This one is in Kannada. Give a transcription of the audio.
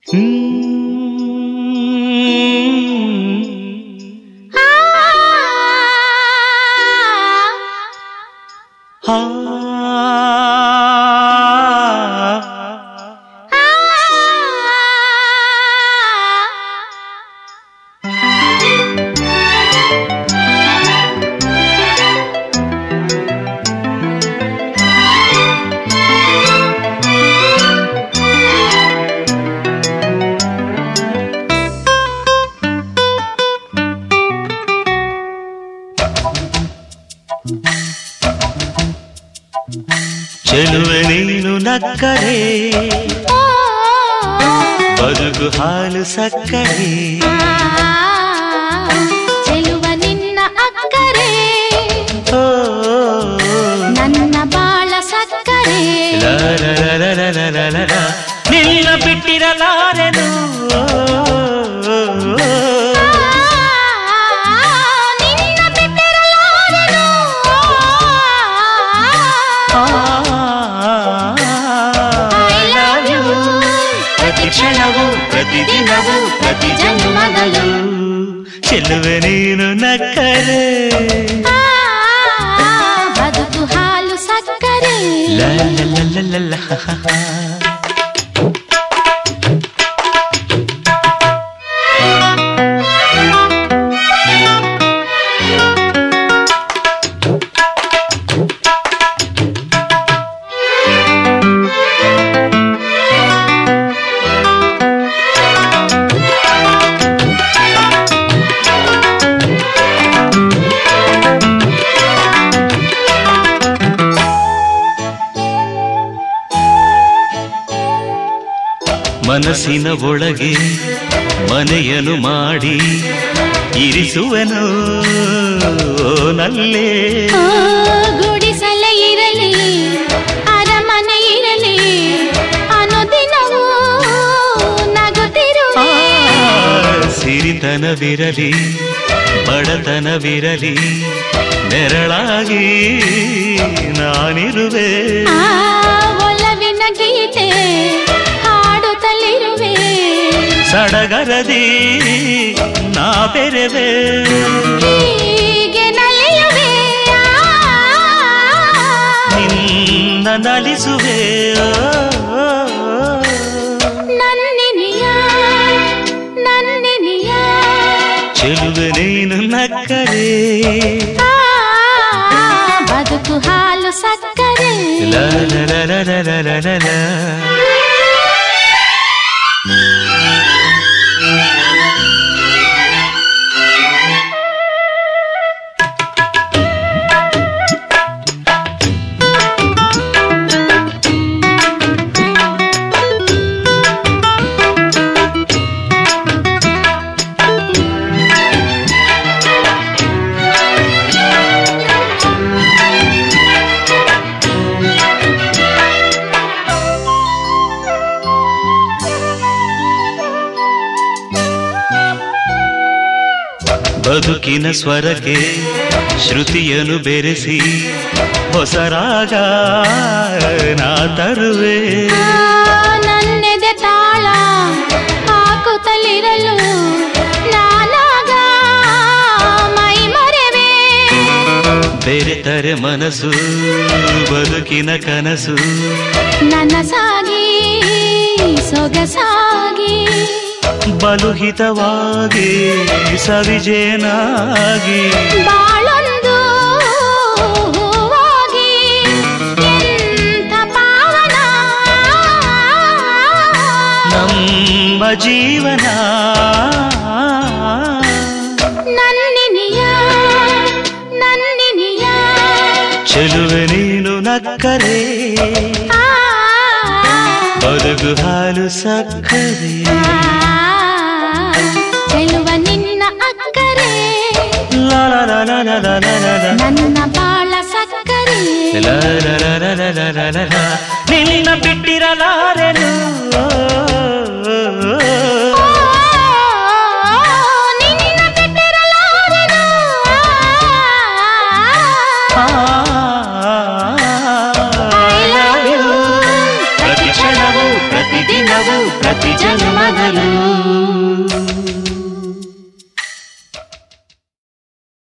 ಚೆಲುವೆ ನೀನು ನಕ್ಕರೆ ಬದುಕು ಹಾಲು ಸಕ್ಕರೆ ಚೆಲುವ ನಿನ್ನ ಅಕ್ಕರೆ ಓ ನನ್ನ ಬಾಳ ಸಕ್ಕರೆ ಲ ಲ ಲ ಲ ಲ ಲ ಲ ಲ. ನಿನ್ನ ಬಿಟ್ಟಿರಲಾರೆನು ನಿನ್ನ ಬಿಟ್ಟಿರಲಾರೆನು. I love you. ಪ್ರತಿ ಕ್ಷಣವು ಪ್ರತಿ ದಿನವೂ ಪ್ರತಿ ಜನ್ಮದಲ್ಲೂ ಚೆಲುವೆ ನೀನು ನಕ್ಕರೆ ಆ, ಬದುಕು ಹಾಲು ಸಕ್ಕರೆ ಲ ಲ ಲ ಲ ಲ ಲ. ಮನಸ್ಸಿನ ಒಳಗೆ ಮನೆಯನ್ನು ಮಾಡಿ ಇರಿಸುವನು ನಲ್ಲೇ ಓ, ಗುಡಿಸಲೇ ಇರಲಿ ಅರಮನೆ ಇರಲಿ ಅನುದಿನವೂ ನಗುತ್ತಿರುವೆ ಸಿರಿತನವಿರಲಿ ಬಡತನವಿರಲಿ ನೆರಳಾಗಿ ನಾನಿರುವೆ ಆ ಒಲವಿನ ಗೀತೆ ಹಾಡುತ್ತಲಿರುವೆ ಸಡಗರದಿ ನಾ ಬೆರೆವೆ ಹೀಗೆ ನಲಿಯುವೆ ನಿನ್ನ ನಲಿಸುವೆ ಓ, ನನ್ನಿನಿಯ ನನ್ನಿನಿಯ ಚೆಲುವೆ ನೀನು ನಕ್ಕರೆ ಆ, ಬದುಕು ಹಾಲು ಸಕ್ಕರೆ ಲ ಲ ಲ ಲ ಲ ಲ ಲ ಲ ಲ. ಬದುಕಿನ ಸ್ವರಕ್ಕೆ ಶ್ರುತಿಯನ್ನು ಬೆರೆಸಿ ಹೊಸ ರಾಗ ನಾ ತರುವೆ ಆ, ನನ್ನೆದೆ ತಾಳ ಹಾಕುತ್ತಲಿರಲು ನಾನಾಗ ಮೈ ಮರೆವೆ ಬೆರೆತರೆ ಮನಸ್ಸು ಬದುಕಿನ ಕನಸು ನನಸಾಗಿ ಸೊಗಸಾಗಿ ಬಲುಹಿತವಾಗಿ ಸವಿಜೇನಾಗಿ ಬಾಳೊಂದು ಹೂವಾಗಿ ಎಂಥ ಪಾವನ ನಮ್ಮ ಜೀವನ ನನ್ನಿನಿಯ ನನ್ನಿನಿಯ ಚೆಲುವೆ ನೀನು ನಕ್ಕರೆ ಆ, ಬದುಕು ಹಾಲು ಸಕ್ಕರೆ ಚೆಲುವ ನಿನ್ನ ಅಕ್ಕರೆ ಲಾ ಲಾ ಲಾ ಲಾ ಲಾ ಲಾ ಲಾ ಲಾ ಲಾ. ನನ್ನ ಬಾಳ ಸಕ್ಕರೆ ಲಾ ಲಾ ಲಾ ಲಾ ಲಾ ಲಾ ಲಾ ಲಾ ಲಾ. ನಿನ್ನ ಬಿಟ್ಟಿರಲಾರೆನು ಓ, ನಿನ್ನ ಬಿಟ್ಟಿರಲಾರೆನು. I love you. ಪ್ರತಿ ಕ್ಷಣವೂ ಪ್ರತಿ ದಿನವೂ ಪ್ರತಿ ಜನ್ಮ ಮೊದಲು